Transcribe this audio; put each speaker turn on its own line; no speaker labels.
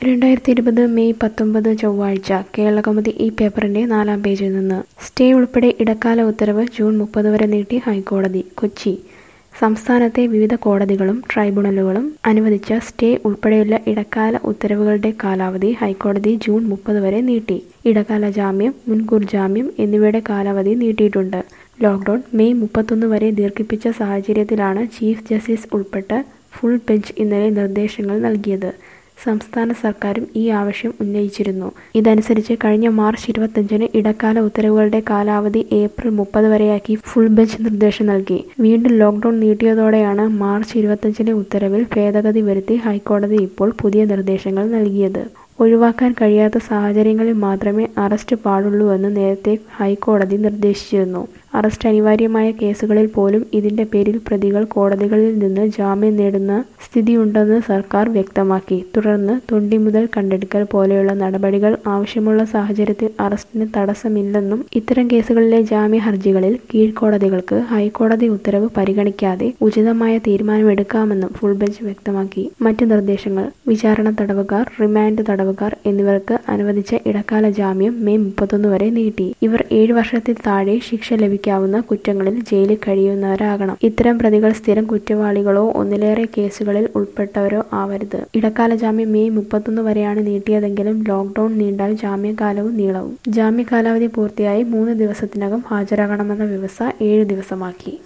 രണ്ടായിരത്തി ഇരുപത് മെയ് പത്തൊമ്പത് ചൊവ്വാഴ്ച കേരളകൗമുദി ഈ പേപ്പറിന്റെ നാലാം പേജിൽ നിന്ന് സ്റ്റേ ഉൾപ്പെടെ ഇടക്കാല ഉത്തരവ് ജൂൺ മുപ്പത് വരെ നീട്ടി ഹൈക്കോടതി കൊച്ചി സംസ്ഥാനത്തെ വിവിധ കോടതികളും ട്രൈബ്യൂണലുകളും അനുവദിച്ച സ്റ്റേ ഉൾപ്പെടെയുള്ള ഇടക്കാല ഉത്തരവുകളുടെ കാലാവധി ഹൈക്കോടതി ജൂൺ മുപ്പത് വരെ നീട്ടി ഇടക്കാല ജാമ്യം മുൻകൂർ ജാമ്യം എന്നിവയുടെ കാലാവധി നീട്ടിയിട്ടുണ്ട് ലോക്ഡൌൺ മെയ് മുപ്പത്തൊന്ന് വരെ ദീർഘിപ്പിച്ച സാഹചര്യത്തിലാണ് ചീഫ് ജസ്റ്റിസ് ഉൾപ്പെട്ട ഫുൾ ബെഞ്ച് ഇന്നലെ നിർദ്ദേശങ്ങൾ നൽകിയത് സംസ്ഥാന സർക്കാരും ഈ ആവശ്യം ഉന്നയിച്ചിരുന്നു ഇതനുസരിച്ച് കഴിഞ്ഞ മാർച്ച് ഇരുപത്തഞ്ചിന് ഇടക്കാല ഉത്തരവുകളുടെ കാലാവധി ഏപ്രിൽ മുപ്പത് വരെയാക്കി ഫുൾ ബെഞ്ച് നിർദ്ദേശം നൽകി വീണ്ടും ലോക്ഡൌൺ നീട്ടിയതോടെയാണ് മാർച്ച് ഇരുപത്തഞ്ചിലെ ഉത്തരവിൽ ഭേദഗതി വരുത്തി ഹൈക്കോടതി ഇപ്പോൾ പുതിയ നിർദ്ദേശങ്ങൾ നൽകിയത് ഒഴിവാക്കാൻ കഴിയാത്ത സാഹചര്യങ്ങളിൽ മാത്രമേ അറസ്റ്റ് പാടുള്ളൂവെന്ന് നേരത്തെ ഹൈക്കോടതി നിർദ്ദേശിച്ചിരുന്നു അറസ്റ്റ് അനിവാര്യമായ കേസുകളിൽ പോലും ഇതിന്റെ പേരിൽ പ്രതികൾ കോടതികളിൽ നിന്ന് ജാമ്യം നേടുന്ന സ്ഥിതിയുണ്ടെന്ന് സർക്കാർ വ്യക്തമാക്കി തുടർന്ന് തൊണ്ടി മുതൽ കണ്ടെടുക്കൽ പോലെയുള്ള നടപടികൾ ആവശ്യമുള്ള സാഹചര്യത്തിൽ അറസ്റ്റിന് തടസ്സമില്ലെന്നും ഇത്തരം കേസുകളിലെ ജാമ്യ ഹർജികളിൽ കീഴ്ക്കോടതികൾക്ക് ഹൈക്കോടതി ഉത്തരവ് പരിഗണിക്കാതെ ഉചിതമായ തീരുമാനമെടുക്കാമെന്നും ഫുൾ ബെഞ്ച് വ്യക്തമാക്കി മറ്റ് നിർദ്ദേശങ്ങൾ വിചാരണ തടവുകാർ റിമാൻഡ് തടവുകാർ എന്നിവർക്ക് അനുവദിച്ച ഇടക്കാല ജാമ്യം മെയ് മുപ്പത്തൊന്ന് വരെ നീട്ടി ഇവർ ഏഴ് വർഷത്തിൽ താഴെ ശിക്ഷ ലഭിക്കാവുന്ന കുറ്റങ്ങളിൽ ജയിലിൽ കഴിയുന്നവരാകണം ഇത്തരം പ്രതികൾ സ്ഥിരം കുറ്റവാളികളോ ഒന്നിലേറെ കേസുകളിൽ ഉൾപ്പെട്ടവരോ ആവരുത് ഇടക്കാല ജാമ്യം മെയ് മുപ്പത്തൊന്ന് വരെയാണ് നീട്ടിയതെങ്കിലും ലോക്ഡൌൺ നീണ്ടാൽ ജാമ്യകാലവും നീളവും ജാമ്യകാലാവധി പൂർത്തിയായി മൂന്ന് ദിവസത്തിനകം ഹാജരാകണമെന്ന വ്യവസ്ഥ ഏഴ് ദിവസമാക്കി